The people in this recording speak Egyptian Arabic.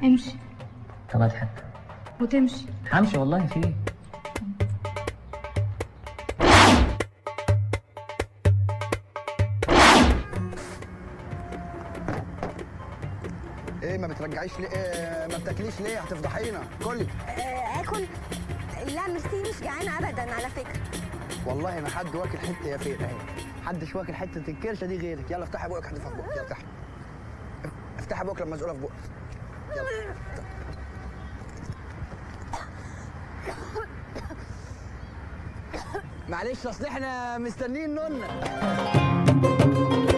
امشي طب اضحك وتمشي همشي والله في ايه ايه ما بترجعيش ليه إيه ما بتاكليش ليه هتفضحينا كلي آه، اكل لا ميرسي مش جعانه ابدا على فكره والله ما حد واكل حته يا فين اهي محدش واكل حته الكرشه دي غيرك يلا افتحي بقك هتفتح بقك يلا افتحي افتحي بقك لما مسؤوله في بقك يلا معلش اصل احنا مستنيين نونا